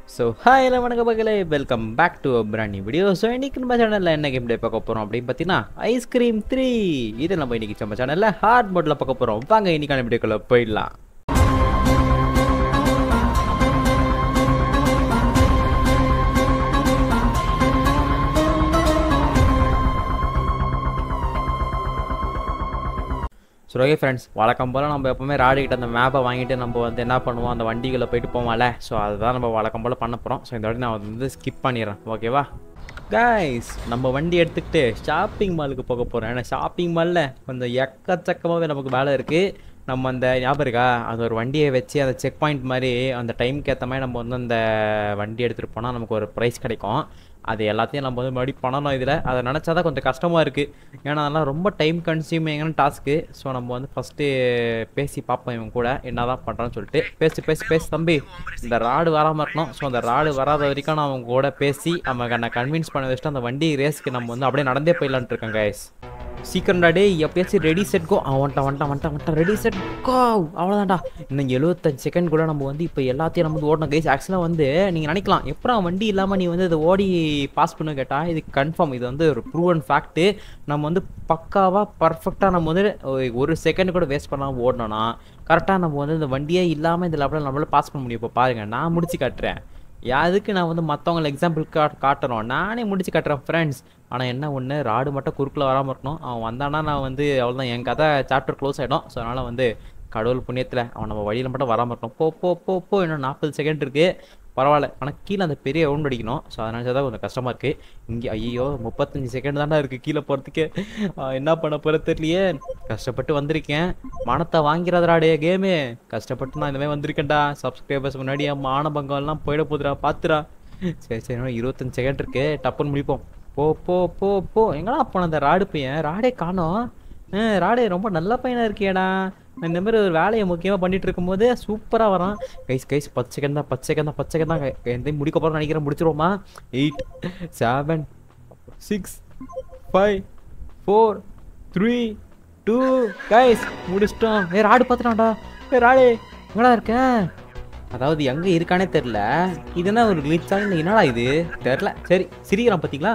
So hi எல்லாம் வணக்கம் பகலே welcome back to Brandy video so இன்னைக்கு நம்ம சேனலில் என்ன கேம் டே பார்க்க போகிறோம் அப்படின்னு பார்த்தீங்கன்னா ஐஸ்கிரீம் த்ரீ இது நம்ம இன்னைக்கு நம்ம சேனலில் ஹார்ட் மோட்டில் பார்க்க போகிறோம் வாங்க இன்னைக்கான வீடியோக்குள்ள போயிடலாம் ஸோ ஓகே ஃப்ரெண்ட்ஸ் வழக்கம் போல் நம்ம எப்போவுமே ராடிக்கிட்ட அந்த மேப்பை வாங்கிட்டு நம்ம வந்து என்ன பண்ணுவோம் அந்த வண்டிகளை போயிட்டு போவோம்ல ஸோ அதுதான் நம்ம வழக்கம் போல் பண்ண போகிறோம் ஸோ இந்த வாட்டி நான் வந்து ஸ்கிப் பண்ணிடுறேன் ஓகேவா கைஸ் நம்ம வண்டி எடுத்துக்கிட்டு ஷாப்பிங் மாலுக்கு போக போகிறோம் ஏன்னா ஷாப்பிங் மாலில் கொஞ்சம் எக்கச்சக்கமாகவே நமக்கு வேலை இருக்குது நம்ம அந்த ஞாபகம் இருக்கா அது ஒரு வண்டியை வச்சு அந்த செக் பாயிண்ட் மாதிரி அந்த டைம்க்கு ஏற்ற மாதிரி நம்ம வந்து அந்த வண்டி எடுத்துகிட்டு போனால் நமக்கு ஒரு ப்ரைஸ் கிடைக்கும் அது எல்லாத்தையும் நம்ம வந்து மறுபடியும் பண்ணணும் இதில் அதை நினச்சா தான் கொஞ்சம் கஷ்டமாக இருக்குது ஏன்னா அதெல்லாம் ரொம்ப டைம் கன்சியூமிங்கான டாஸ்க்கு ஸோ நம்ம வந்து ஃபஸ்ட்டு பேசி பார்ப்போம் இவங்க கூட என்ன தான் பண்ணுறான்னு சொல்லிட்டு பேசி பேசி பேசி தம்பி இந்த ராடு வராமல் இருக்கணும் ஸோ அந்த ராடு வராத வரைக்கும் நான் அவங்க கூட பேசி அவங்க நான் கன்வின்ஸ் பண்ண வச்சுட்டு அந்த வண்டி ரேஸ்க்கு நம்ம வந்து அப்படியே நடந்தே போயிடலான்ட்டு இருக்கேன் கைஸ் சீக்கிரம்டா டே எப்பயாச்சும் ரெடி செட் கோ அவன் வந்துட்டான் வந்துட்டான் வந்துட்டான் வந்துட்டான் ரெடி செட் கோ அவ்வளோதான்டா இன்னும் எழுபத்தஞ்சு செகண்ட் கூட நம்ம வந்து இப்போ எல்லாத்தையும் நம்ம வந்து ஓடணும் கைஸ் ஆக்சுவலாக வந்து நீங்கள் நினைக்கலாம் எப்பறம் வண்டி இல்லாமல் நீ வந்து இதை ஓடி பாஸ் பண்ண கேட்டால் இது கன்ஃபார்ம் இது வந்து ஒரு ப்ரூவன் ஃபேக்ட்டு நம்ம வந்து பக்காவாக பர்ஃபெக்டாக நம்ம வந்து ஒரு செகண்ட் கூட வேஸ்ட் பண்ணாமல் ஓடணும்னா கரெக்டாக நம்ம வந்து இந்த வண்டியே இல்லாமல் இந்த லெவலில் நம்மளால பாஸ் பண்ண முடியும் இப்போ பாருங்கள் நான் முடிச்சு காட்டுறேன் அதுக்கு நான் வந்து மற்றவங்களை எக்ஸாம்பிள் கா காட்டுறோம் நானே முடிச்சு காட்டுறேன் ஃப்ரெண்ட்ஸ் ஆனால் என்ன ஒன்று ராடு மட்டும் குறுக்கில் வராமல் இருக்கணும் அவன் வந்தானா நான் வந்து அவ்வளோதான் என் கதை சாப்டர் க்ளோஸ் ஆகிடும் ஸோ அதனால் வந்து கடவுள் புண்ணியத்தில் அவன் நம்ம வழியில் மட்டும் வராமல் இருக்கணும் போ போ போ போ இன்னும் நாற்பது செகண்ட் இருக்குது பரவாயில்ல ஆனால் கீழே அந்த பெரிய ரவுண்ட் அடிக்கணும் ஸோ அதனால தான் கொஞ்சம் கஷ்டமாக இருக்குது இங்கே ஐயோ முப்பத்தஞ்சு செகண்ட் தானே இருக்குது கீழே போகிறதுக்கு என்ன பண்ண போகிற தெரியலையே கஷ்டப்பட்டு வந்திருக்கேன் மானத்தை வாங்கிறதுடாடே கேமு கஷ்டப்பட்டு நான் இந்தமாதிரி வந்திருக்கேன்டா சப்ஸ்கிரைபர்ஸ் முன்னாடி என் மானபங்கம் எல்லாம் போயிட போதுடா பார்த்துடா சரி சரி இன்னும் இருபத்தஞ்சு செகண்ட் இருக்கு டப்புன்னு முடிப்போம் போ போ போ போ எங்கடா போன அந்த ராடு பையன் ராடே காணோம் ராடே ரொம்ப நல்ல பையனாக இருக்கியடா இந்த மாதிரி ஒரு வேலையை முக்கியமாக பண்ணிட்டு இருக்கும்போது சூப்பராக வரான் கைஸ் கைஸ் பத்து செகண்ட் தான் பத்து செகண்ட் தான் பத்து செகண்ட் தான் எந்த முடிக்க போகிறோம் நினைக்கிறேன் முடிச்சிருவோமா eight seven six five four three two guys முடிச்சிட்டோம் ஏ ராடு பார்த்துட்டான்டா ஏ ராடு எங்கடா இருக்கேன் அதாவது எங்கே இருக்கானே தெரில இது என்ன ஒரு கிளிச்சா இல்லை என்னடா இது தெரில சரி சிரிக்கிறான் பார்த்தீங்களா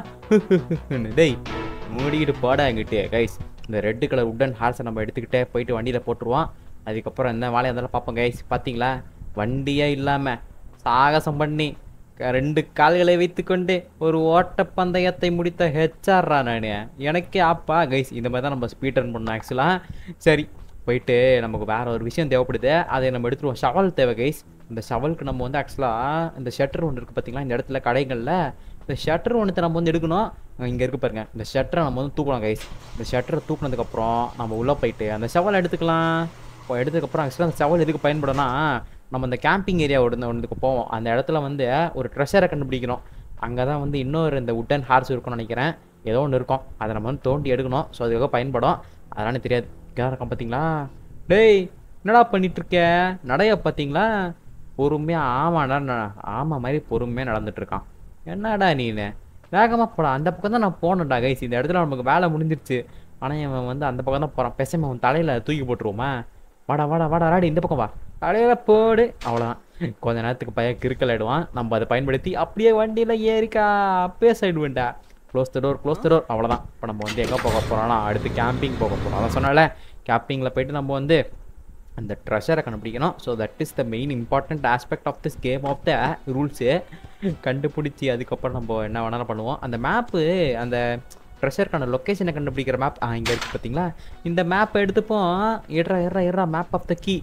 டேய் மூடிக்கிட்டு போடா எங்கிட்டே கைஸ் இந்த ரெட்டு கலர் உட்டன் ஹார்ஸை நம்ம எடுத்துக்கிட்டே போயிட்டு வண்டியில் போட்டுருவோம் அதுக்கப்புறம் என்ன வேலையாக இருந்தாலும் பார்ப்போம் கைஸ் பார்த்தீங்களா வண்டியே இல்லாமல் சாகசம் பண்ணி ரெண்டு கால்களை வைத்துக்கொண்டு ஒரு ஓட்டப்பந்தயத்தை முடித்த ஹெச்ஆர்ரா நான் எனக்கே ஆப்பா கைஸ் இந்த மாதிரி தான் நம்ம ஸ்பீட் ரன் பண்ணோம் ஆக்சுவலாக சரி போயிட்டு நமக்கு வேற ஒரு விஷயம் தேவைப்படுது அதை நம்ம எடுத்துருவோம் ஷவல் தேவை கைஸ் இந்த ஷவலுக்கு நம்ம வந்து ஆக்சுவலாக இந்த ஷட்டர் ஒன்று இருக்குது பார்த்தீங்களா இந்த இடத்துல கடைகளில் இந்த ஷட்டர் ஒன்று நம்ம வந்து எடுக்கணும் இங்கே இருக்கு பாருங்க இந்த ஷட்டரை நம்ம வந்து தூக்கலாம் கைஸ் இந்த ஷட்டரை தூக்குனதுக்கப்புறம் நம்ம உள்ளே போயிட்டு அந்த ஷவல் எடுத்துக்கலாம் இப்போ எடுத்ததுக்கப்புறம் ஆக்சுவலாக அந்த ஷவல் எதுக்கு பயன்படும்னா நம்ம இந்த கேம்பிங் ஏரியா ஒன்று ஒன்றுக்கு போவோம் அந்த இடத்துல வந்து ஒரு ட்ரெஷரை கண்டுபிடிக்கணும் அங்கே தான் வந்து இன்னொரு இந்த உட்டன் ஹார்ஸ் இருக்கும்னு நினைக்கிறேன் ஏதோ ஒன்று இருக்கும் அதை நம்ம வந்து தோண்டி எடுக்கணும் ஸோ அதுக்காக பயன்படும் அதனால தெரியாது யார் இருக்கான் பார்த்தீங்களா டேய் என்னடா பண்ணிட்டு இருக்க நடைய பார்த்தீங்களா பொறுமையாக ஆமாடா ஆமாம் மாதிரி பொறுமையாக நடந்துட்டு இருக்கான் என்னடா நீனு வேகமாக போடா அந்த பக்கம் தான் நான் போனேன்டா கைஸ் இந்த இடத்துல நமக்கு வேலை முடிஞ்சிருச்சு ஆனால் இவன் வந்து அந்த பக்கம் தான் போகிறான் பெசம அவன் தலையில் தூக்கி போட்டுருவோமா வாடா வாடா வாடா ராடி இந்த பக்கம் வா தலையில் போடு அவ்வளோதான் கொஞ்ச நேரத்துக்கு பையன் கிறுக்கல் ஆயிடுவான் நம்ம அதை பயன்படுத்தி அப்படியே வண்டியில் ஏறிக்கா அப்பயே சைடுவேன்டா close the door close the door அவ்வளோதான் இப்போ நம்ம வந்து எங்கே போக போகிறோம்னா அடுத்து கேம்பிங் போக போகிறோம் அதான் சொன்னால கேம்பிங்கில் போயிட்டு நம்ம வந்து அந்த ட்ரெஷரை கண்டுபிடிக்கணும் so that is the main important aspect of this game of the rules கண்டுபிடிச்சி அதுக்கப்புறம் நம்ம என்ன வேணாலும் பண்ணுவோம் அந்த மேப்பு அந்த ட்ரெஷருக்கான லொக்கேஷனை கண்டுபிடிக்கிற மேப் ஆ இங்கே இருக்குது பார்த்தீங்களா இந்த மேப்பை எடுத்துப்போம் இட்ரா இட்ரா இட்ரா மேப் ஆஃப் த கீ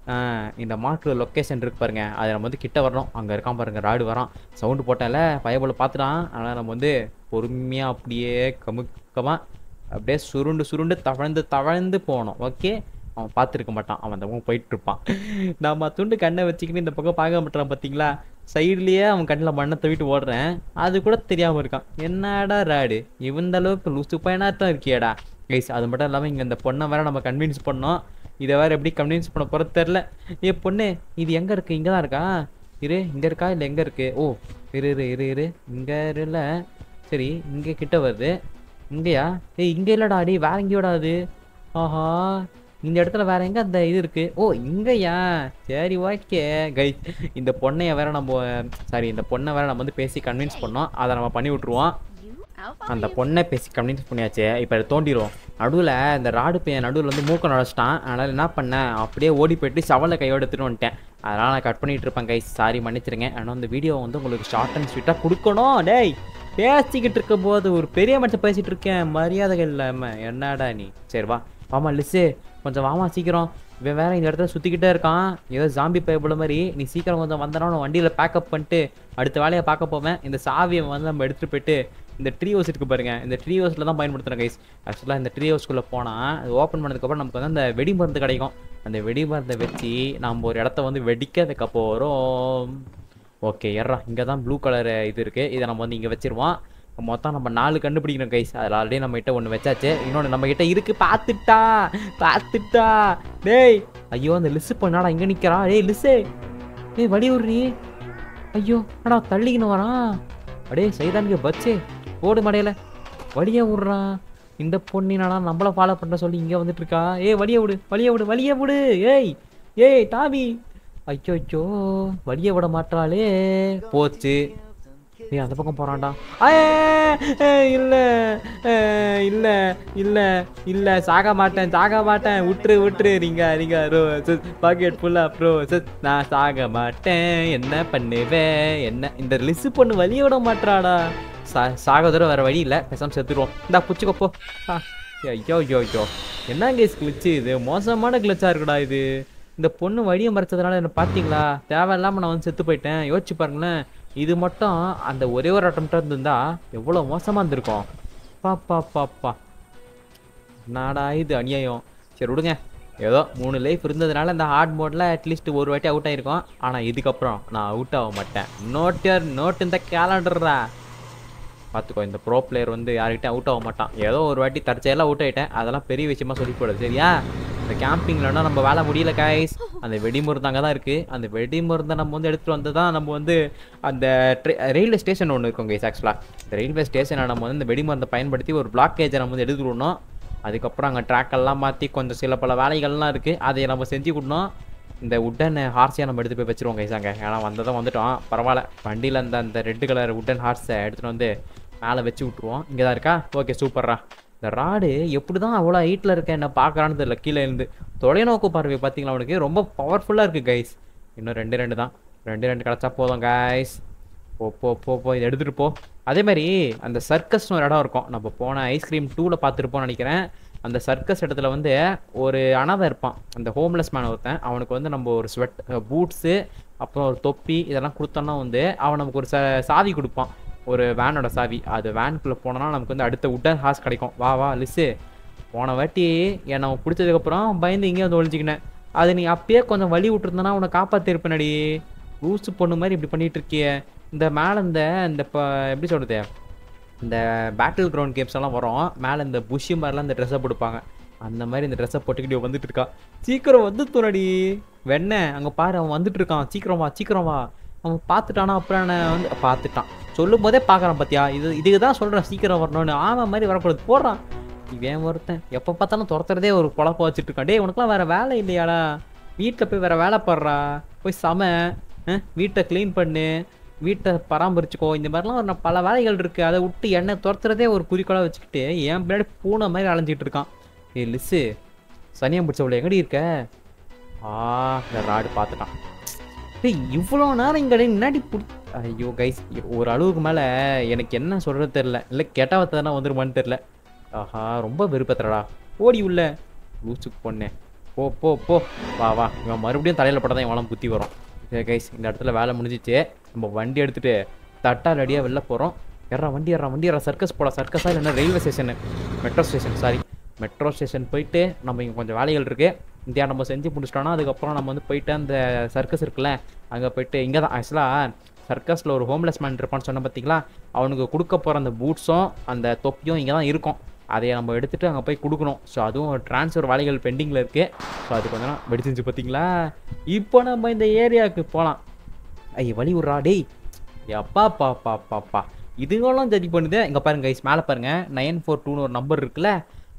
இந்த மார்க்கில் லொக்கேஷன் இருக்கு பாருங்க அதை நம்ம வந்து கிட்ட வரணும் அங்கே இருக்கான் பாருங்க ராடு வரான் சவுண்டு போட்டால பயபோல் பார்த்துட்டான் அதனால் நம்ம வந்து பொறுமையாக அப்படியே கமுக்கமாக அப்படியே சுருண்டு சுருண்டு தவழ்ந்து தவழ்ந்து போகணும் ஓகே அவன் பார்த்துருக்க மாட்டான் அவன் அந்த பக்கம் போயிட்டு இருப்பான் நம்ம துண்டு கண்ணை வச்சுக்கிட்டு இந்த பக்கம் பார்க்க மாட்டான் பார்த்தீங்களா சைட்லேயே அவன் கண்ணில் மண்ணை தவிட்டு ஓடுறேன் அது கூட தெரியாமல் இருக்கான் என்னடா ராடு இந்த அளவுக்கு லூசு பையனாக இருக்கியாடா கைஸ் அது மட்டும் இல்லாமல் இங்கே இந்த பொண்ணை வேற நம்ம கன்வின்ஸ் பண்ணோம் இதை வேற எப்படி கன்வின்ஸ் பண்ண போகிறது தெரில ஏ பொண்ணு இது எங்கே இருக்குது இங்கே தான் இருக்கா இரு இங்கே இருக்கா இல்லை எங்கே இருக்குது ஓ இரு இரு இரு இரு இங்கே இருல சரி இங்கே கிட்ட வருது இங்கேயா ஏய் இங்கே இல்லைடா அடி வேற எங்கேயோடா அது ஆஹா இந்த இடத்துல வேற எங்க அந்த இது இருக்கு ஓ இங்கயா சரி ஓகே கை இந்த பொண்ணைய வேற நம்ம சாரி இந்த பொண்ணை வேற நம்ம வந்து பேசி கன்வின்ஸ் பண்ணோம் அதை நம்ம பண்ணி விட்ருவோம் அந்த பொண்ணை பேசி கன்வின்ஸ் பண்ணியாச்சு இப்போ அதை தோண்டிடுவோம் நடுவில் இந்த ராடு பையன் நடுவில் வந்து மூக்க நுழைச்சிட்டான் அதனால் என்ன பண்ணேன் அப்படியே ஓடி போயிட்டு சவலை கையோட எடுத்துட்டு வந்துட்டேன் அதனால் நான் கட் பண்ணிட்டு இருப்பேன் கை சாரி மன்னிச்சிருங்க ஆனால் இந்த வீடியோ வந்து உங்களுக்கு ஷார்ட் அண்ட் ஸ்வீட்டாக கொடுக்கணும் டேய் பேசிக்கிட்டு இருக்கும்போது ஒரு பெரிய மனுஷன் பேசிட்டு இருக்கேன் மரியாதைகள் இல்லாமல் என்னடா நீ சரி வா வாமா லிஸ்ஸு கொஞ்சம் வாமா சீக்கிரம் இவன் வேற இந்த இடத்துல சுற்றிக்கிட்டே இருக்கான் ஏதோ ஜாம்பி பயப்புல மாதிரி நீ சீக்கிரம் கொஞ்சம் வந்தனா நான் வண்டியில் பேக்கப் பண்ணிட்டு அடுத்த வேலையை பார்க்க போவேன் இந்த சாவியை வந்து நம்ம எடுத்துகிட்டு போயிட்டு இந்த ட்ரீ ஹவுஸ் இருக்கு பாருங்க இந்த ட்ரீ ஹவுஸில் தான் பயன்படுத்துகிறேன் கைஸ் ஆக்சுவலாக இந்த ட்ரீ ஹவுஸ்க்குள்ளே போனால் அது ஓப்பன் பண்ணதுக்கப்புறம் நமக்கு வந்து அந்த வெடி மருந்து கிடைக்கும் அந்த வெடி மருந்தை வச்சு நம்ம ஒரு இடத்த வந்து வெடிக்கிறதுக்கப்புறம் ஓகே எர்றா இங்கே தான் ப்ளூ கலர் இது இருக்குது இதை நம்ம வந்து இங்கே வச்சிருவோம் மொத்தம் நம்ம நாலு கண்டுபிடிக்கணும் கைஸ் அதில் ஆல்ரெடி நம்ம கிட்ட ஒன்று வச்சாச்சு இன்னொன்று நம்ம கிட்ட இருக்கு பார்த்துட்டா பார்த்துட்டா டேய் ஐயோ அந்த லிஸ்ஸு பண்ணாடா இங்கே நிற்கிறா டேய் லிஸ்ஸு டேய் வடி விட்றி ஐயோ அடா தள்ளிக்கின்னு வரான் அடே சைதானுக்கு பச்சே ஓடு மடையில வழிய விட்றான் இந்த பொண்ணினாடா நம்மள ஃபாலோ பண்ண சொல்லி இங்கே வந்துட்டு இருக்கா ஏய் வழிய விடு வழிய விடு வழிய விடு ஏய் ஏய் டாபி ஐயோ ஐயோ வழிய விட மாட்டாளே போச்சு ஏய் அந்த பக்கம் போறான்டா ஆயே, ஏய், இல்ல ஏய், இல்ல இல்ல இல்ல சாக மாட்டேன் சாக மாட்டேன் விட்டுரு விட்டுரு நீங்க நீங்க ரோ பாக்கெட் ஃபுல்லா ப்ரோ நான் சாக மாட்டேன் என்ன பண்ணுவேன் என்ன இந்த லிஸ்ட் பொண்ணு வழிய விட மாட்டாடா சா சாகதோட வேற வழி இல்லை பேசாம செத்துருவோம் இந்தா புச்சுக்கோ போ ஆ, ஐயோ ஐயோ ஐயோ என்ன கேஸ் கிளிச்சு இது மோசமான கிளிச்சா இருக்குடா இது இந்த பொண்ணு வழியை மறைச்சதுனால என்ன பார்த்தீங்களா தேவையில்லாம நான் வந்து செத்து போயிட்டேன் யோசிச்சு பாருங்களேன் இது மட்டும் அந்த ஒரே ஒரு அட்டம்ப்டாக இருந்திருந்தா எவ்வளோ மோசமாக இருந்திருக்கும் பா பா பா பா நாடா இது அநியாயம் சரி விடுங்க ஏதோ மூணு லைஃப் இருந்ததுனால இந்த ஹார்ட் மோடில் அட்லீஸ்ட் ஒரு வாட்டி அவுட் ஆயிருக்கோம் ஆனால் இதுக்கப்புறம் நான் அவுட் ஆக மாட்டேன் நோட் யர் நோட் இந்த கேலண்டர்ரா பார்த்துக்கோ இந்த ப்ரோ பிளேயர் வந்து யார்கிட்டயும் அவுட் ஆக மாட்டான் ஏதோ ஒரு வாட்டி தற்செயலாக அவுட் ஆகிட்டேன் அதெல்லாம் பெரிய விஷயமா சொல்லி போடுது சரியா இந்த கேம்பிங்லன்னா நம்ம வேலை முடியல கைஸ் அந்த வெடிமருந்து அங்கே தான் இருக்குது அந்த வெடிமருந்தை நம்ம வந்து எடுத்துகிட்டு வந்து தான் நம்ம வந்து அந்த ரயில்வே ஸ்டேஷன் ஒன்று இருக்கும் கைஸ் ஆக்சுவலாக இந்த ரயில்வே ஸ்டேஷனை நம்ம வந்து இந்த வெடிமருந்தை பயன்படுத்தி ஒரு பிளாக்கேஜை நம்ம வந்து எடுத்துட்டு வரணும் அதுக்கப்புறம் அங்கே ட்ராக்கெல்லாம் மாற்றி கொஞ்சம் சில பல வேலைகள்லாம் இருக்குது அதை நம்ம செஞ்சு கொடுக்கணும் இந்த உட்டன் ஹார்ஸையை நம்ம எடுத்து போய் வச்சிருவோம் கைசாங்க ஏன்னா வந்ததும் வந்துட்டோம் பரவாயில்ல வண்டியில் அந்த அந்த ரெட் கலர் உட்டன் ஹார்ஸை எடுத்துகிட்டு வந்து மேலே வச்சு விட்ருவோம் இங்கே தான் இருக்கா ஓகே சூப்பர்ரா இந்த ராடு எப்படி தான் அவ்வளோ ஹைட்டில் இருக்க என்ன பார்க்குறான்னு தெரியல கீழே இருந்து தொலைநோக்கு பார்வை பார்த்தீங்களா அவனுக்கு ரொம்ப பவர்ஃபுல்லாக இருக்குது கைஸ் இன்னும் ரெண்டு ரெண்டு தான் ரெண்டு ரெண்டு கிடச்சா போதும் கைஸ் போ போ போ போ இதை எடுத்துகிட்டு போ அதே மாதிரி அந்த சர்க்கஸ்னு ஒரு இடம் இருக்கும் நம்ம போன ஐஸ்கிரீம் டூவில் பார்த்துருப்போம்னு நினைக்கிறேன் அந்த சர்க்கஸ் இடத்துல வந்து ஒரு அனாதை இருப்பான் அந்த ஹோம்லெஸ் மேன் ஒருத்தன் அவனுக்கு வந்து நம்ம ஒரு ஸ்வெட் பூட்ஸு அப்புறம் ஒரு தொப்பி இதெல்லாம் கொடுத்தோன்னா வந்து அவன் நமக்கு ஒரு ச சாவி கொடுப்பான் ஒரு வேனோட சாவி அது வேனுக்குள்ளே போனோன்னா நமக்கு வந்து அடுத்த உட்டன் ஹார்ஸ் கிடைக்கும் வா வா லிஸ்ஸு போன வாட்டி என்னை அவன் பிடிச்சதுக்கப்புறம் பயந்து இங்கே வந்து ஒழிஞ்சிக்கினேன் அது நீ அப்பயே கொஞ்சம் வழி விட்டுருந்தனா உன்னை காப்பாற்றிருப்பேனடி லூசு பொண்ணு மாதிரி இப்படி பண்ணிட்டு இருக்கியே இந்த மேலே இந்த இந்த இப்போ எப்படி சொல்கிறது இந்த பேட்டில் கிரவுண்ட் கேம்ஸ் எல்லாம் வரும் மேலே இந்த புஷி மாதிரிலாம் இந்த ட்ரெஸ்ஸை போட்டுப்பாங்க அந்த மாதிரி இந்த ட்ரெஸ்ஸை போட்டுக்கிட்டு இவன் வந்துட்டு இருக்கா சீக்கிரம் வந்து துணடி வெண்ண அங்கே பாரு அவன் வந்துட்டு இருக்கான் சீக்கிரம் வா சீக்கிரம் வா அவன் பார்த்துட்டானா அப்புறம் என்ன வந்து பார்த்துட்டான் சொல்லும் போதே பார்க்குறான் பார்த்தியா இது இதுக்கு தான் சொல்கிறேன் சீக்கிரம் வரணும்னு ஆமாம் மாதிரி வரக்கூடாது போடுறான் இவன் ஒருத்தன் எப்போ பார்த்தாலும் துரத்துறதே ஒரு குழப்பம் வச்சுட்டு இருக்கான் டேய் உனக்குலாம் வேற வேலை இல்லையாடா வீட்டில் போய் வேற வேலை பாடுறா போய் சம அஹ், வீட்டை க்ளீன் பண்ணு வீட்டை பராமரிச்சுக்கோ இந்த மாதிரிலாம் ஒரு பல வேலைகள் இருக்குது அதை விட்டு என்னை துரத்துறதே ஒரு குறிக்கோளாக வச்சுக்கிட்டு என் பின்னாடி பூனை மாதிரி அலைஞ்சிட்டு இருக்கான் ஏய் லிஸ்ஸு சனியம் பிடிச்சவள எங்கடி இருக்க ஆ இந்த ராடு பார்த்துட்டான் டேய் இவ்வளோ நேரம் இங்கே முன்னாடி பிடி ஐயோ கைஸ் ஒரு அளவுக்கு மேலே எனக்கு என்ன சொல்கிறது தெரில இல்லை கெட்டவத்தை தானே வந்துருமான்னு தெரில ஆஹா ரொம்ப விருப்பத்துறடா ஓடி உள்ள லூசுக்கு பொண்ணே போ போ போ வா வா இவன் மறுபடியும் தலையில் போட்டால் இவன் புத்தி வரும் சரி கைஸ் இந்த இடத்துல வேலை முடிஞ்சிச்சு நம்ம வண்டி எடுத்துட்டு தட்டால் அடியாக வெளில போகிறோம் ஏறா வண்டி ஏறா வண்டி ஏறா சர்க்கஸ் போட சர்க்கஸா இல்லைன்னா railway station metro station sorry metro station போயிட்டு நம்ம இங்கே கொஞ்சம் வேலைகள் இருக்குது இந்தியா நம்ம செஞ்சு முடிச்சிட்டோம்னா அதுக்கப்புறம் நம்ம வந்து போயிட்டு அந்த சர்க்கஸ் இருக்குல்ல அங்கே போயிட்டு இங்கே தான் ஆக்சுவலாக சர்க்கஸில் ஒரு ஹோம்லெஸ் மேன் இருப்பான்னு சொன்ன பார்த்தீங்களா அவனுக்கு கொடுக்க போகிற அந்த பூட்ஸும் அந்த தொப்பியும் இங்கே தான் இருக்கும் அதை நம்ம எடுத்துகிட்டு அங்கே போய் கொடுக்கணும் ஸோ அதுவும் ட்ரான்ஸ்ஃபர் வேலைகள் பெண்டிங்கில் இருக்குது ஸோ அது கொஞ்ச நேரம் வெடிச்சிருச்சு பார்த்தீங்களா இப்போ நம்ம இந்த ஏரியாவுக்கு போகலாம் ஐய வழி விட்றா டேய் அப்பா பா பா பா பா இதுங்களும் ஜட்ஜ் பண்ணுது இங்கே பாருங்க கைஸ் மேலே பாருங்க நைன் ஃபோர் டூன்னு ஒரு நம்பர் இருக்குல்ல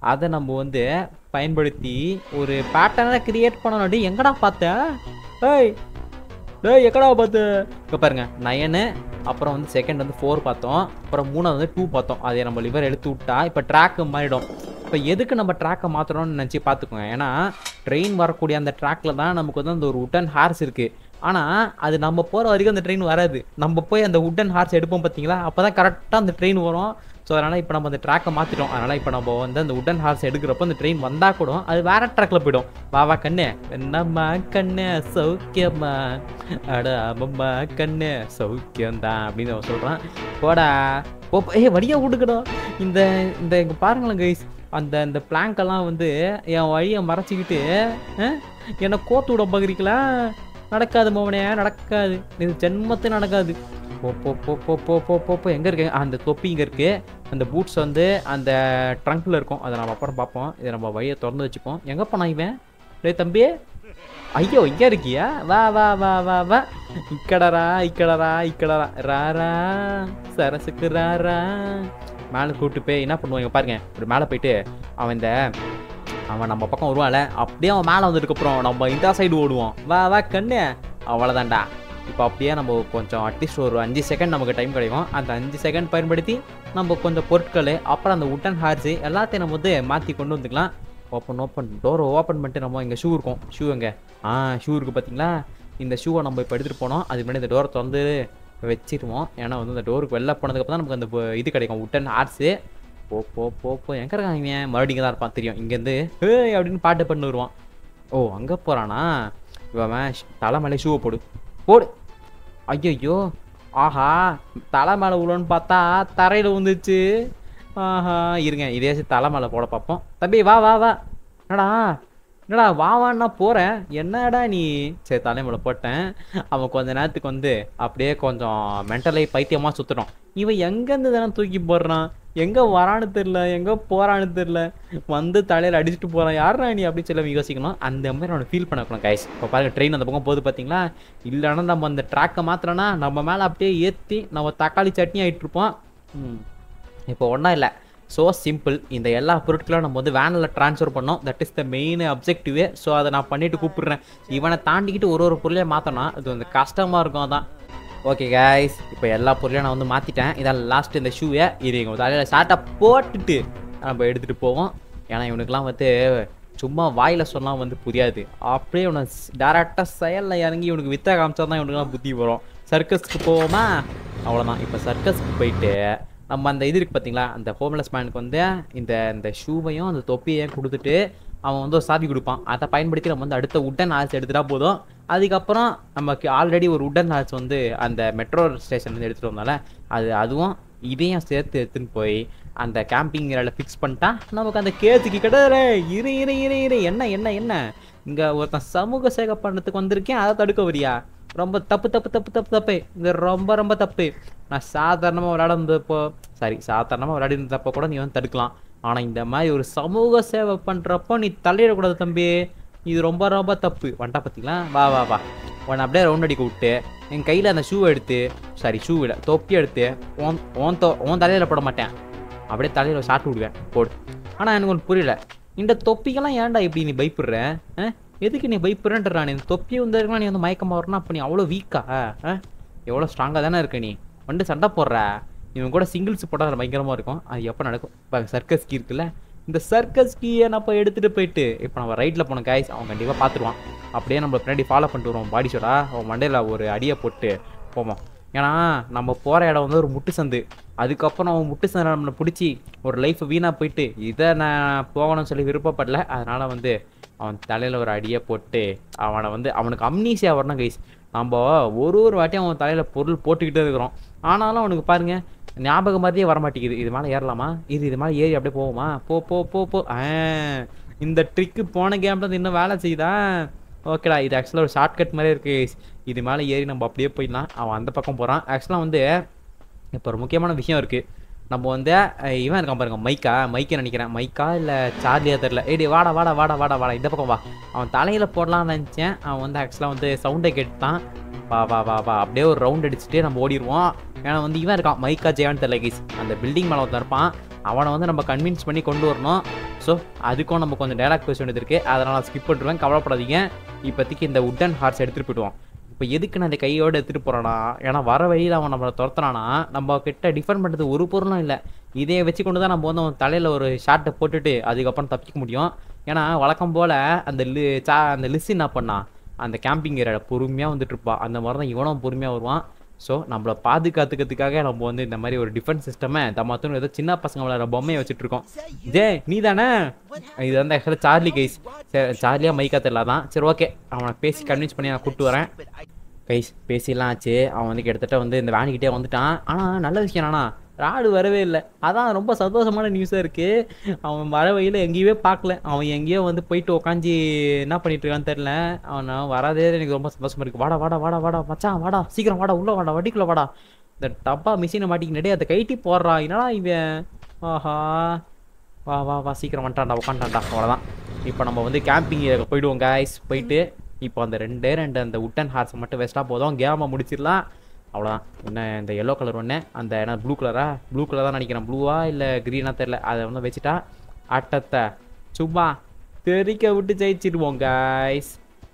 அதை நம்ம வந்து பயன்படுத்தி ஒரு பேட்டர்னை கிரியேட் பண்ணணும் டேய் எங்கடா பார்த்த ஏய் டேய் எக்கடா பார்த்து இப்போ பாருங்க நயனு அப்புறம் வந்து செகண்ட் வந்து ஃபோர் பார்த்தோம் அப்புறம் மூணாவது வந்து டூ பார்த்தோம் அதை நம்ம லிவர் எடுத்து விட்டா இப்போ ட்ராக்கு மாறிடும் இப்போ எதுக்கு நம்ம ட்ராக்கை மாற்றணும்னு நினச்சி பார்த்துக்கோங்க ஏன்னா ட்ரெயின் வரக்கூடிய அந்த ட்ராக்ல தான் நமக்கு வந்து அந்த ஒரு உட்டன் ஹார்ஸ் இருக்குது ஆனால் அது நம்ம போகிற வரைக்கும் அந்த ட்ரெயின் வராது நம்ம போய் அந்த உட்டன் ஹார்ஸ் எடுப்போம் பார்த்தீங்களா அப்போ தான் கரெக்டாக அந்த ட்ரெயின் வரும் ஸோ அதனால் இப்போ நம்ம அந்த ட்ராக்கை மாற்றிட்டோம் அதனால் இப்போ நம்ம வந்து அந்த உட்டன் ஹார்ஸ் எடுக்கிறப்போ அந்த ட்ரெயின் வந்தால் கூட அது வேற ட்ராக்ல போயிடும் வா வா கண்ணு என்னம்மா கண்ணு சௌக்கியம்மா அட அம்மம்மா கண்ணு சௌக்கியம்தான் அப்படின்னு அவன் சொல்கிறான் போடா போ ஏ வழியாக விட்டுக்கணும் இந்த இந்த இங்கே பாருங்களேன் கைஸ் அந்த இந்த பிளாங்கெல்லாம் வந்து என் வழியை மறைச்சிக்கிட்டு அஹ், என்னை கோத்து விட பார்க்குறீங்களா நடக்காது மோவனே நடக்காது இது ஜென்மத்து நடக்காது போ போ போ போ போ போ போ போ எங்கே இருக்கு அந்த தொப்பி இங்கே இருக்கு அந்த பூட்ஸ் வந்து அந்த ட்ரங்க்ல இருக்கும் அதை நம்ம அப்புறம் பார்ப்போம் இதை நம்ம வழியை திறந்து வச்சுப்போம் எங்கே போனா இவன் டேய் தம்பி ஐயோ இங்கே இருக்கியா வா வா வா வா வா இக்கடரா இக்கடரா இக்கடரா ராரா சரசுக்கு ராரா மேலே கூப்பிட்டு போய் என்ன பண்ணுவாங்க பாருங்க ஒரு மேலே போயிட்டு அவன் இந்த அவன் நம்ம பக்கம் வருவான்ல அப்படியே அவன் மேலே வந்ததுக்கப்புறம் நம்ம இந்த சைடு ஓடுவோம் வா வா கண்ணு அவ்வளோதான்டா இப்போ அப்படியே நம்ம கொஞ்சம் அட்லீஸ்ட் ஒரு அஞ்சு செகண்ட் நமக்கு டைம் கிடைக்கும் அந்த அஞ்சு செகண்ட் பயன்படுத்தி நம்ம கொஞ்சம் பொருட்கள் அப்புறம் அந்த உட்டன் ஹார்ஸு எல்லாத்தையும் நம்ம வந்து மாற்றி கொண்டு வந்துக்கலாம் ஓப்பன் ஓப்பன் டோரை ஓப்பன் பண்ணிட்டு நம்ம இங்கே ஷூ இருக்கும் ஷூ எங்கே ஆ ஷூ இருக்குது பார்த்தீங்களா இந்த ஷூவை நம்ம இப்போ எடுத்துகிட்டு போனோம் அதுக்கு முன்னாடி இந்த டோரை திறந்து வச்சிருவோம் ஏன்னா வந்து இந்த டோருக்கு வெளில போனதுக்கப்புறம் தான் நமக்கு அந்த ப- இது கிடைக்கும் உட்டன் ஹார்ஸு போ போ போ போ எங்கே இருக்கான் இவன் மறுபடியும் இங்கே தான் இருப்பான் தெரியும் இங்கேருந்து ஏய் அப்படின்னு பாட்டு பண்ணி வருவான் ஓ அங்கே போகிறானா இவன் ஷ்- தலை மேலே ஷூவை போடு போடு ஐயோ ஆஹா தலை மேலே விழுன்னு பார்த்தா தரையில் வந்துச்சு ஆஹா இருங்க இதே சரி தலை மேலே போட பார்ப்போம் தம்பி வா வா வா என்னடா என்னடா வா வான்னா போகிறேன் என்னடா நீ சரி தலை மேலே போட்டேன் அவன் கொஞ்ச நேரத்துக்கு வந்து அப்படியே கொஞ்சம் மென்டலை பைத்தியமாக சுற்றணும் இவன் எங்கேருந்து தானே தூக்கி போடுறான் எங்கே வரான்னு தெரில எங்கே போகிறான்னு தெரில வந்து தலையில் அடிச்சுட்டு போகிறான் யாரா நீ அப்படின்னு சொல்லி யோசிக்கணும் அந்த மாதிரி அவனை ஃபீல் பண்ணக்கூடாது கைஸ் இப்போ பாருங்க ட்ரெயின் அந்த பக்கம் போகுது பார்த்தீங்களா இல்லைன்னா நம்ம அந்த ட்ராக்கை மாத்திரனா நம்ம மேலே அப்படியே ஏற்றி நம்ம தக்காளி சட்னி ஆகிட்டு இருப்போம் ம். இப்போ ஒன்றும் இல்லை ஸோ சிம்பிள் இந்த எல்லா பொருட்களும் நம்ம வந்து வேனில் ட்ரான்ஸ்ஃபர் பண்ணோம் தட் இஸ் த மெயின் அப்ஜெக்டிவே ஸோ அதை நான் பண்ணிட்டு கூப்பிடுறேன் இவனை தாண்டிக்கிட்டு ஒரு ஒரு பொருளையும் மாற்றணும் அது வந்து கஷ்டமாக இருக்கும் அதான் ஓகே கைஸ் இப்போ எல்லா பொருளையும் நான் வந்து மாற்றிட்டேன் இதான் லாஸ்ட் இந்த ஷூவை இது எங்கள் தலையில் ஷார்ட்டாக போட்டுட்டு நம்ம எடுத்துகிட்டு போவோம் ஏன்னா இவனுக்குலாம் வந்து சும்மா வாயில் சொன்னால் வந்து புரியாது அப்படியே இவனை டேரெக்டாக செயலில் இறங்கி இவனுக்கு வித்த காமிச்சா தான் இவனுக்குலாம் புத்தி வரும் சர்க்கஸ்க்கு போவோமா அவ்வளோதான் இப்போ சர்க்கஸ்க்கு போயிட்டு நம்ம அந்த இது இருக்கு பார்த்தீங்களா அந்த ஹோம்லெஸ் மேனுக்கு வந்து இந்த இந்த ஷூவையும் அந்த தொப்பியையும் கொடுத்துட்டு அவன் வந்து ஒரு சாவி கொடுப்பான் அதை பயன்படுத்தி நம்ம வந்து அடுத்த உட்டன் ஹார்ஸ் எடுத்துட்டா போதும் அதுக்கப்புறம் நமக்கு ஆல்ரெடி ஒரு உட்டன் ஹார்ஸ் வந்து அந்த மெட்ரோ ஸ்டேஷன் வந்து எடுத்துகிட்டு வந்தால அது அதுவும் இதையும் சேர்த்து எடுத்துன்னு போய் அந்த கேம்பிங் ஏரியாவில் ஃபிக்ஸ் பண்ணிட்டா நமக்கு அந்த கேத்துக்கு கிடையாது இரு இரு இரு இரு என்ன என்ன என்ன இங்கே ஒருத்தன் சமூக சேவை பண்ணுறதுக்கு வந்திருக்கேன் அதை தடுக்க வரியா ரொம்ப தப்பு தப்பு தப்பு தப்பு தப்பு இது ரொம்ப ரொம்ப தப்பு நான் சாதாரணமாக விளையாடுறப்போ சாரி சாதாரணமாக விளையாடிருந்தப்போ கூட நீ வந்து தடுக்கலாம் ஆனால் இந்த மாதிரி ஒரு சமூக சேவை பண்ணுறப்போ நீ தலையிடக்கூடாது தம்பி இது ரொம்ப ரொம்ப தப்பு வந்துட்டா பார்த்தீங்களா வா வா வா உன்னை அப்படியே ரவுண்ட் அடிக்க விட்டு என் கையில் அந்த ஷூ எடுத்து சாரி ஷூ இல்லை தொப்பி எடுத்து ஓன் ஓன் தோ ஓன் தலையில் போட மாட்டேன் அப்படியே தலையில் ஷாட் விடுவேன் போடு ஆனால் எனக்கு ஒன்று புரியல இந்த தொப்பிக்கெல்லாம் ஏன்டா இப்படி நீ பயப்படுற ஆ? எதுக்கு நீ பயப்படுறன்ற நீ இந்த தொப்பி வந்து இருக்கலாம் நீ வந்து மயக்கமாக வரணும் அப்போ நீ அவ்வளோ வீக்கா எவ்வளோ ஸ்ட்ராங்காக தானே இருக்க நீ வந்து சண்டை போடுற இவன் கூட சிங்கிள்ஸ் போட்டால் அது பயங்கரமாக இருக்கும் அது எப்போ நடக்கும் இப்போ சர்க்கஸ் கீ இருக்குல்ல இந்த சர்க்கஸ் கீயை நம்ம எடுத்துகிட்டு போயிட்டு இப்போ நம்ம ரைட்டில் போன கைஸ் அவன் கண்டிப்பாக பார்த்துருவான் அப்படியே நம்ம பின்னாடி ஃபாலோ பண்ணிட்டு வருவோம் பாடி ஷோடா அவன் மண்டையில் ஒரு அடியை போட்டு போவோம் ஏன்னா நம்ம போகிற இடம் வந்து ஒரு முட்டு சந்து அதுக்கப்புறம் அவன் முட்டு சந்தை நம்மளை பிடிச்சி ஒரு லைஃப் வீணாக போயிட்டு இதை நான் போகணும்னு சொல்லி விருப்பப்படல அதனால் வந்து அவன் தலையில் ஒரு அடியை போட்டு அவனை வந்து அவனுக்கு அம்னீசியா வரணும் கைஸ் நம்ம ஒரு ஒரு வாட்டியும் அவன் தலையில் பொருள் போட்டுக்கிட்டே இருக்கிறோம் ஆனாலும் அவனுக்கு பாருங்க ஞாபகம் மாதிரியே வர மாட்டேங்குது இது மேலே ஏறலாமா இது இது மேலே ஏறி அப்படியே போவோமா போ போ போ போ ஆ இந்த ட்ரிக்கு போன கேம்ல இருந்து இன்னும் வேலை செய்யுதா ஓகேடா இது ஆக்சுவலாக ஒரு ஷார்ட்கட் மாதிரி இருக்கு இது மேலே ஏறி நம்ம அப்படியே போயிடலாம் அவன் அந்த பக்கம் போகிறான் ஆக்சுவலாக வந்து இப்போ ஒரு முக்கியமான விஷயம் இருக்குது நம்ம வந்து அஹ், இவன் இருக்கான் பாருங்க மைக்கா மைக்கை நினைக்கிறேன் மைக்கா இல்லை சார்லியா தெரில ஏடி வாடா வாடா வாடா வாடா வாடா இந்த பக்கம் வா அவன் தலையில் போடலாம்னு நினச்சேன் அவன் வந்து ஆக்சுவலாக வந்து சவுண்டை கேட்டுட்டான் வா வா வா வா அப்படியே ஒரு ரவுண்ட் அடிச்சுட்டு நம்ம ஓடிடுவோம் ஏன்னா வந்து இவன் இருக்கான் மைக்கா ஜெயான் தெரியல கைஸ் அந்த பில்டிங் மேலே ஒருத்தன் இருப்பான் அவனை வந்து நம்ம கன்வின்ஸ் பண்ணி கொண்டு வரணும் ஸோ அதுக்கும் நம்ம கொஞ்சம் டைலாக் பேச வேண்டியது இருக்குது அதனால் ஸ்கிப் பண்ணிடுவேன் கவலைப்படாதீங்க இப்போதைக்கு இந்த உட்டன் ஹார்ஸ் எடுத்துகிட்டு போயிடுவோம் இப்போ எதுக்கு நான் இந்த கையோடு எடுத்துகிட்டு போகிறேன்னா ஏன்னா வர வழியில் அவன் நம்மளை துரத்துறானா நம்ம கிட்ட டிஃபெண்ட் பண்ணுறது ஒரு பொருளும் இல்லை இதையை வச்சு கொண்டு தான் நம்ம வந்து அவன் தலையில் ஒரு ஷார்ட்டை போட்டுட்டு அதுக்கப்புறம் தப்பிக்க முடியும் ஏன்னா வழக்கம் போல் அந்த லி சா அந்த லிஸ் என்ன பண்ணா அந்த கேம்பிங் ஏரியாவில் பொறுமையாக வந்துட்டு இருப்பா அந்த மாதிரி தான் இவனும் பொறுமையாக வருவான் ஸோ நம்மளை பாதுகாத்துக்கிறதுக்காக நம்ம வந்து இந்த மாதிரி ஒரு டிஃபென்ஸ் சிஸ்டமை தம்மாத்தூன் ஏதோ சின்ன பசங்க விளையாடுற பொம்மையை வச்சுட்டு இருக்கோம் ஜே நீ தானே இது வந்து ஆக்சுவலாக சார்லி கைஸ் சரி சார்லியாக மைக்கா தெரியல தான் சரி ஓகே அவனை பேசி கன்வின்ஸ் பண்ணி நான் கூப்பிட்டு வரேன் கைஸ் பேசிலாம் ஆச்சு அவன் வந்து கிட்டத்தட்ட வந்து இந்த வேனிக்கிட்டே வந்துட்டான் ஆனால் நல்ல விஷயம் என்னன்னா ராடு வரவே இல்லை அதான் ரொம்ப சந்தோஷமான நியூஸாக இருக்குது அவன் வர வழியில் எங்கேயுமே பார்க்கல அவன் எங்கேயோ வந்து போயிட்டு உக்காஞ்சி என்ன பண்ணிட்டு இருக்கான்னு தெரில அவன் வராதே எனக்கு ரொம்ப சந்தோஷமா இருக்குது வாடா வாடா வாடா வாடா மச்சான் வாடா சீக்கிரம் வாடா உள்ளே வாடா வட்டிக்குள்ளே வாடா இந்த டப்பா மிஷினை மாட்டிக்கிட்டே அதை கைட்டி போடுறான் என்னடா இவன் ஆஹா வா வா வா சீக்கிரம் வந்துட்டான்டா உட்காண்டான்டா அவ்வளோதான் இப்போ நம்ம வந்து கேம்பிங் போயிடுவோம் கைஸ் போயிட்டு இப்போ அந்த ரெண்டே ரெண்டு அந்த உட்டன் ஹார்ஸ் மட்டும் வேஸ்ட்டாக போதும் கேமை முடிச்சிடலாம் அவ்வளோதான் என்ன இந்த எல்லோ கலர் ஒன்று அந்த என்ன ப்ளூ கலரா ப்ளூ கலர் தான் நினைக்கிறேன் ப்ளூவா இல்லை க்ரீனா தெரில அதை வந்து வச்சுட்டா ஆட்டத்தை சும்மா தெறிக்க விட்டு ஜெயிச்சிடுவோம் கைஸ்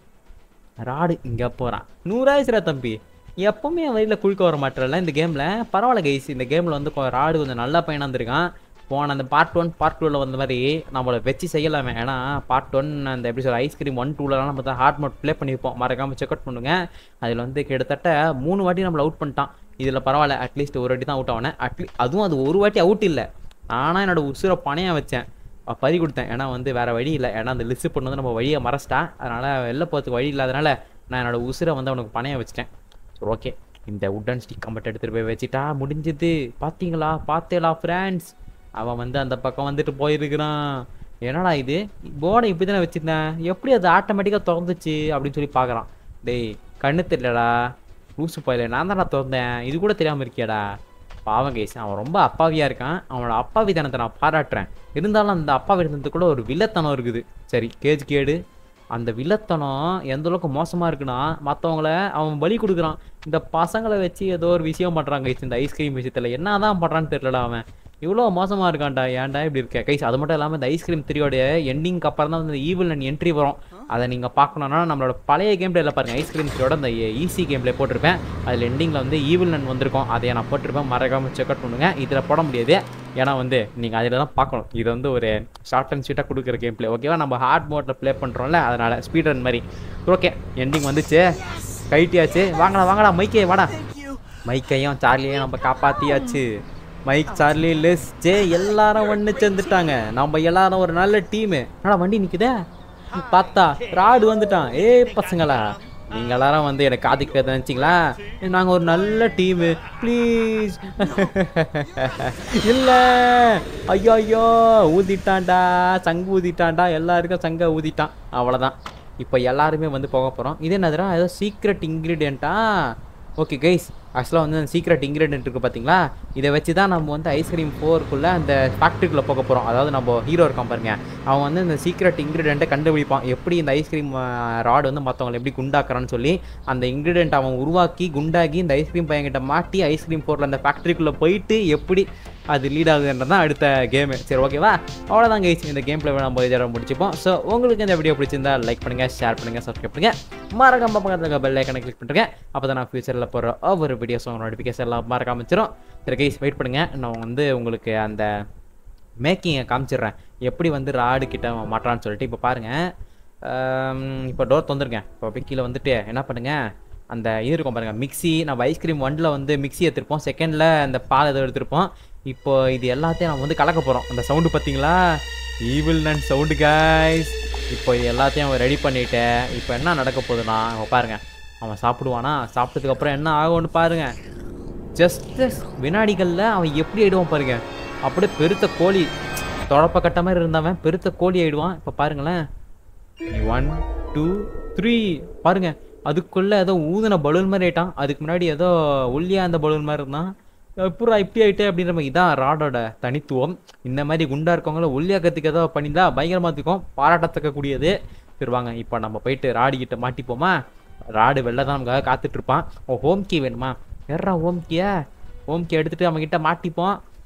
ராடு இங்கே போகிறான் நூறாயிரா தம்பி எப்பவுமே வழியில் குளிக்க வர மாட்டேறல இந்த கேமில் பரவாயில்ல கைஸ் இந்த கேமில் வந்து கொ- ராடு கொஞ்சம் நல்ல பையனாக இருந்திருக்கான் போன அந்த பார்ட் ஒன் பார்ட் டூவில் வந்த மாதிரி நம்மளை வச்சு செய்யலாமே ஏன்னா பார்ட் ஒன் அந்த எப்படி சொல்ற ஐஸ்கிரீம் ஒன் டூலலாம் நம்ம தான் ஹார்ட் மோட் ப்ளே பண்ணியிருப்போம் மறக்காமல் செக் அவுட் பண்ணுங்க அதில் வந்து கிட்டத்தட்ட மூணு வாட்டி நம்மளை அவுட் பண்ணிட்டான் இதில் பரவாயில்ல அட்லீஸ்ட் ஒரு வாட்டி தான் அவுட் ஆனேன் அட்லீ அதுவும் அது ஒரு வாட்டி அவுட் இல்லை நானாக என்னோட உசுரை பணையாக வச்சேன் அஹ் பறி கொடுத்தேன் ஏன்னா வந்து வேற வழி இல்லை ஏன்னா அந்த லிஸ்ட் பண்ண வந்து நம்ம வழியை மறைச்சிட்டா அதனால வெளில போகிறதுக்கு வழி இல்லாதனால நான் என்னோட உசுரை வந்து அவனுக்கு பணைய வச்சிட்டேன் சரி ஓகே இந்த உட்டன் ஸ்டிக் மட்டும் எடுத்துகிட்டு போய் வச்சுட்டா முடிஞ்சது பார்த்தீங்களா பார்த்தேலா ஃப்ரெண்ட்ஸ் அவன் வந்து அந்த பக்கம் வந்துட்டு போயிருக்கிறான் என்னடா இது போர்டை இப்படி தானே வச்சிருந்தேன் எப்படி அது ஆட்டோமேட்டிக்காக திறந்துச்சு அப்படின்னு சொல்லி பார்க்குறான் டேய் கண்ணு தெரியலடா லூசு போயில நான் தானடா திறந்தேன் இது கூட தெரியாமல் இருக்கியாடா பாவம் கேஸ் அவன் ரொம்ப அப்பாவியாக இருக்கான் அவனோட அப்பாவித்தனத்தை நான் பாராட்டுறேன் இருந்தாலும் அந்த அப்பாவித்தனத்துக்குள்ள ஒரு வில்லத்தனம் இருக்குது சரி கேஜ் கேடு அந்த வில்லத்தனம் எந்த அளவுக்கு மோசமாக இருக்குன்னா மற்றவங்கள அவன் பலி கொடுக்குறான் இந்த பசங்களை வச்சு ஏதோ ஒரு விஷயம் பண்ணுறாங்க இந்த ஐஸ்கிரீம் விஷயத்தில் என்ன தான் பண்ணுறான்னு தெரியலடா அவன் இவ்வளோ மோசமாக இருக்கான்டா ஏன்டா இப்படி இருக்க கைஸ் அது மட்டும் இல்லாமல் இந்த ஐஸ்கிரீம் த்ரீயோடைய எண்டிங்க்கு அப்புறம் தான் வந்து ஈவில் அண்ட் என்ட்ரி வரும் அதை நீங்கள் பார்க்கணுன்னா நம்மளோட பழைய கேம் பிளேல பாருங்கள் ஐஸ்கிரீம் த்ரீயோட அந்த ஈஸி கேம் பிளே போட்டிருப்பேன் அதில் எண்டிங்கில் வந்து ஈவில் நன் வந்திருக்கும் அதை நான் போட்டிருப்பேன் மறக்காமல் செக் அவுட் பண்ணுங்க இதில் போட முடியாது ஏன்னா வந்து நீங்கள் அதில் தான் பார்க்கணும் இது வந்து ஒரு ஷார்ட் அண்ட் ஸ்வீட்டாக கொடுக்குற கேம் பிளே ஓகேவா நம்ம ஹார்ட் மோட்டில் ப்ளே பண்ணுறோம்ல அதனால் ஸ்பீட் ரன் மாதிரி ஓகே எண்டிங் வந்துச்சு கைட்டியாச்சு வாங்கடா வாங்கடா மைக்கே வாடா மைக்கையும் சார்லியையும் நம்ம காப்பாத்தியாச்சு மைக் சார்லி லெஸ் ஜே எல்லாரும் ஒன்று சேர்ந்துட்டாங்க நம்ம எல்லாரும் ஒரு நல்ல டீமு என்னடா வண்டி நிக்குதே பார்த்தா ராடு வந்துட்டான் ஏய் பசங்களா நீங்க எல்லாரும் வந்து எனக்கு காதுக்கு நினச்சிங்களா நாங்கள் ஒரு நல்ல டீமு ப்ளீஸ் இல்லை ஐயோ ஐயோ ஊதிட்டான்டா சங்கு ஊதிட்டான்டா எல்லாருக்கும் சங்க ஊதிட்டான் அவ்வளோதான் இப்போ எல்லாருமே வந்து போக போகிறோம் இது என்னதுடா ஏதோ சீக்ரெட் இன்க்ரீடியண்ட்டா ஓகே கைஸ் ஆக்சுவலாக வந்து அந்த சீக்ரெட் இன்க்ரீடியன்ட் இருக்குது பார்த்தீங்களா இதை வச்சு தான் நம்ம வந்து ஐஸ்கிரீம் ஃபோருக்குள்ளே அந்த ஃபேக்ட்ரிக்குள்ளே போக போகிறோம் அதாவது நம்ம ஹீரோ இருக்கான் பாருங்க அவன் வந்து இந்த சீக்ரெட் இன்க்ரீடியண்ட்டை கண்டுபிடிப்பான் எப்படி இந்த ஐஸ்கிரீம் ராடு வந்து மற்றவங்களை எப்படி குண்டாக்குறான்னு சொல்லி அந்த இன்க்ரீடியன்ட் அவன் உருவாக்கி குண்டாகி இந்த ஐஸ்கிரீம் பையன்கிட்ட மாட்டி ஐஸ்கிரீம் ஃபோரில் அந்த ஃபேக்ட்ரிக்குள்ளே போயிட்டு எப்படி அது லீட் ஆகுதுன்றது தான் அடுத்த கேமு சரி ஓகேவா அவ்வளோதான் கைஸ் இந்த கேம் பிளே நம்ம இதோட முடிச்சுப்போம் ஸோ உங்களுக்கு இந்த வீடியோ பிடிச்சிருந்தா லைக் பண்ணுங்கள் ஷேர் பண்ணுங்கள் சப்ஸ்கிரைப் பண்ணுங்கள் மறக்காம பக்கத்தில் இருக்க பெல் ஐக்கனை கிளிக் பண்ணுறேன் அப்போ தான் நான் ஃபியூச்சரில் போகிற ஒவ்வொரு வீடியோஸ் உங்கள் நோட்டிஃபிகேஷன் எல்லாம் மறக்காம வச்சிரும் சரி கைஸ் வெயிட் பண்ணுங்கள் நான் வந்து உங்களுக்கு அந்த மேக்கிங்கை காமிச்சிடுறேன் எப்படி வந்து ராடு கிட்ட அவன் மாட்டான்னு சொல்லிட்டு இப்போ பாருங்கள் இப்போ டோர் தந்துருங்க இப்போ போய் கீழே வந்துட்டு என்ன பண்ணுங்க அந்த இது இருக்கும் பாருங்க மிக்ஸி நம்ம ஐஸ்கிரீம் ஒன்ல வந்து மிக்ஸி எடுத்திருப்போம் செகண்டில் அந்த பால் ஏதோ எடுத்திருப்போம் இப்போ இது எல்லாத்தையும் நம்ம வந்து கலக்க போகிறோம் அந்த சவுண்டு பார்த்தீங்களா ஈவில் நன் சவுண்டு காய்ஸ் இப்போ இது எல்லாத்தையும் அவன் ரெடி பண்ணிட்டேன் இப்போ என்ன நடக்க போகுதுன்னா அவன் பாருங்க அவன் சாப்பிடுவானா சாப்பிட்டதுக்கு அப்புறம் என்ன ஆகும்னு பாருங்க ஜஸ்ட் வினாடிகளில் அவன் எப்படி ஆயிடுவான் பாருங்க அப்படியே பெருத்த கோழி தொடப்ப கட்ட மாதிரி இருந்தவன் பெருத்த கோழி ஆயிடுவான் இப்போ பாருங்களேன் ஒன் டூ த்ரீ பாருங்க அதுக்குள்ள ஏதோ ஊதுன பலூன் மாதிரி ஆயிட்டான் அதுக்கு முன்னாடி ஏதோ ஒல்லியா அந்த பலூன் மாதிரி இருந்தான் எப்படா இப்படி ஆயிட்டே அப்படின்ற மாதிரி இதான் ராடோட தனித்துவம் இந்த மாதிரி குண்டா இருக்கவங்கள ஒல்லியாக்கத்துக்கு ஏதோ பண்ணியிருந்தா பயங்கரமா இருக்கும் பாராட்டத்தக்க கூடியது சரி வாங்க இப்போ நம்ம போயிட்டு ராடு கிட்ட மாட்டிப்போமா ராடு வெளில தான் நமக்காக காத்துட்டு இருப்பான் ஓ ஹோம் கீ வேணுமா ஏறா ஹோம் கீயா ஹோம் கீ எடுத்துட்டு அவன் கிட்ட மாட்டிப்போம்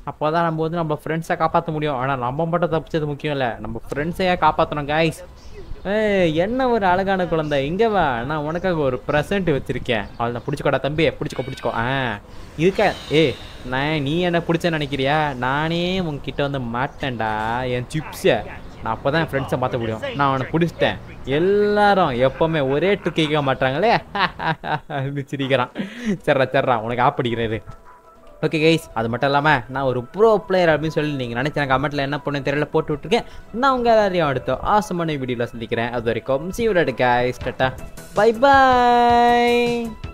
அப்போ தான் நம்ம வந்து நம்ம ஃப்ரெண்ட்ஸை காப்பாற்ற முடியும் ஆனால் நம்ம மட்டும் தப்பிச்சது முக்கியம் இல்லை நம்ம ஃப்ரெண்ட்ஸையே காப்பாற்றணும் கைஸ் ஏய் என்ன ஒரு அழகான குழந்தை இங்கே வா நான் உனக்காக ஒரு ப்ரெசன்ட் வச்சுருக்கேன் அவள் நான் பிடிச்சிக்கோடா தம்பி பிடிச்சிக்கோ பிடிச்சிக்கோ ஆ இருக்க ஏய் நான் நீ என்ன பிடிச்ச நினைக்கிறியா நானே உங்ககிட்ட வந்து மாட்டேன்டா என் சிப்ஸை நான் அப்போ தான் ஃப்ரெண்ட்ஸை மாற்ற முடியும் நான் அவனை பிடிச்சிட்டேன் எல்லாரும் எப்போவுமே ஒரே ட்ரிக் கேட்க மாட்டாங்களே சிரிக்கிறான் சரிடா சரிடா உனக்கு ஆப்பிடிக்கிறது ஓகே கைஸ் அது மட்டும் இல்லாமல் நான் ஒரு ப்ரோ பிளேயர் அப்படின்னு சொல்லி நீங்கள் நினச்சேன் கமெண்ட்டில் என்ன பண்ணு தெரியல போட்டு விட்ருக்கேன் நான் உங்கள் எல்லாரையும் அடுத்த ஆசமான வீடியோவில் சந்திக்கிறேன் அது வரைக்கும் சி விடாடு கைஸ் டட்டா பை பாய்